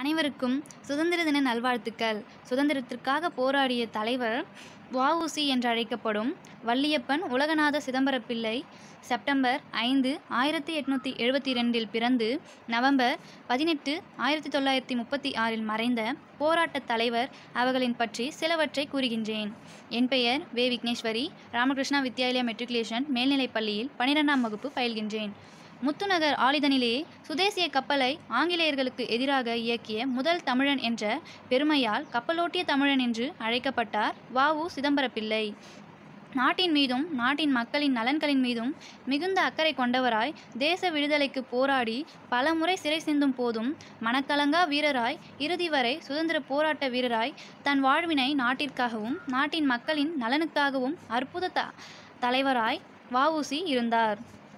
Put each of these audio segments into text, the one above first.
அனைவருக்கும் சுதந்திர தின நல்வாழ்த்துக்கள் சுதந்திரத்திற்காக போராடிய தலைவர் வஉசி என்றழைக்கப்படும் வள்ளியப்பன் உலகநாத சிதம்பரப்பிள்ளை செப்டம்பர் ஐந்து ஆயிரத்தி எட்நூற்றி எழுபத்தி ரெண்டில் பிறந்து நவம்பர் பதினெட்டு ஆயிரத்தி தொள்ளாயிரத்தி முப்பத்தி ஆறில் மறைந்த போராட்டத் தலைவர் அவர்களின் பற்றி சிலவற்றை கூறுகின்றேன் என் பெயர் வே விக்னேஸ்வரி ராமகிருஷ்ணா வித்யாலயா மெட்ரிகுலேஷன் மேல்நிலைப் பள்ளியில் பனிரெண்டாம் வகுப்பு பயில்கின்றேன் முத்துநகர் ஆளிதனிலே சுதேசிய கப்பலை ஆங்கிலேயர்களுக்கு எதிராக இயக்கிய முதல் தமிழன் என்ற பெருமையால் கப்பலோட்டிய தமிழன் என்று அழைக்கப்பட்டார் வஉ சிதம்பரப்பிள்ளை நாட்டின் மீதும் நாட்டின் மக்களின் நலன்களின் மீதும் மிகுந்த அக்கறை கொண்டவராய் தேச விடுதலைக்கு போராடி பலமுறை சிறை சிந்தும் போதும் மனக்கலங்கா வீரராய் இறுதி வரை சுதந்திர போராட்ட வீரராய் தன் வாழ்வினை நாட்டிற்காகவும் நாட்டின் மக்களின் நலனுக்காகவும் அற்புத த தலைவராய் வஉசி இருந்தார்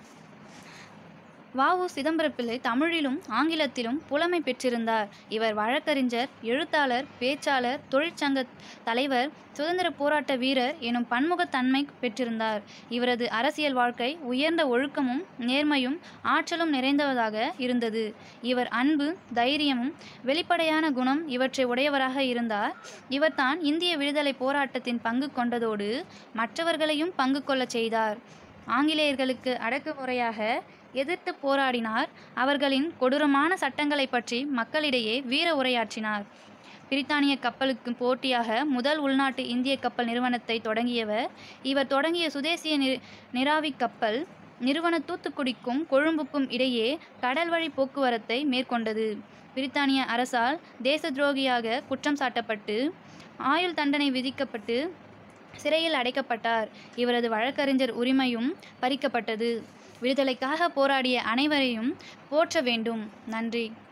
வஉ சிதம்பரப்பிள்ளை தமிழிலும் ஆங்கிலத்திலும் புலமை பெற்றிருந்தார் இவர் வழக்கறிஞர் எழுத்தாளர் பேச்சாளர் தொழிற்சங்க தலைவர் சுதந்திர போராட்ட வீரர் எனும் பன்முகத்தன்மை பெற்றிருந்தார் இவரது அரசியல் வாழ்க்கை உயர்ந்த ஒழுக்கமும் நேர்மையும் ஆற்றலும் நிறைந்ததாக இருந்தது இவர் அன்பு தைரியமும் வெளிப்படையான குணம் இவற்றை உடையவராக இருந்தார் இவர்தான் இந்திய விடுதலை போராட்டத்தின் பங்கு கொண்டதோடு மற்றவர்களையும் பங்கு கொள்ளச் செய்தார் ஆங்கிலேயர்களுக்கு அடக்குமுறையாக எதிர்த்து போராடினார் அவர்களின் கொடூரமான சட்டங்களை பற்றி மக்களிடையே வீர உரையாற்றினார் பிரித்தானிய கப்பலுக்கு போட்டியாக முதல் உள்நாட்டு இந்திய கப்பல் நிறுவனத்தை தொடங்கியவர் இவர் தொடங்கிய சுதேசிய நி நிராவி கப்பல் நிறுவன தூத்துக்குடிக்கும் கொழும்புக்கும் இடையே கடல் வழி போக்குவரத்தை மேற்கொண்டது பிரித்தானிய அரசால் தேச துரோகியாக குற்றம் சாட்டப்பட்டு ஆயுள் தண்டனை விதிக்கப்பட்டு சிறையில் அடைக்கப்பட்டார் இவரது வழக்கறிஞர் உரிமையும் பறிக்கப்பட்டது விடுதலைக்காக போராடிய அனைவரையும் போற்ற வேண்டும் நன்றி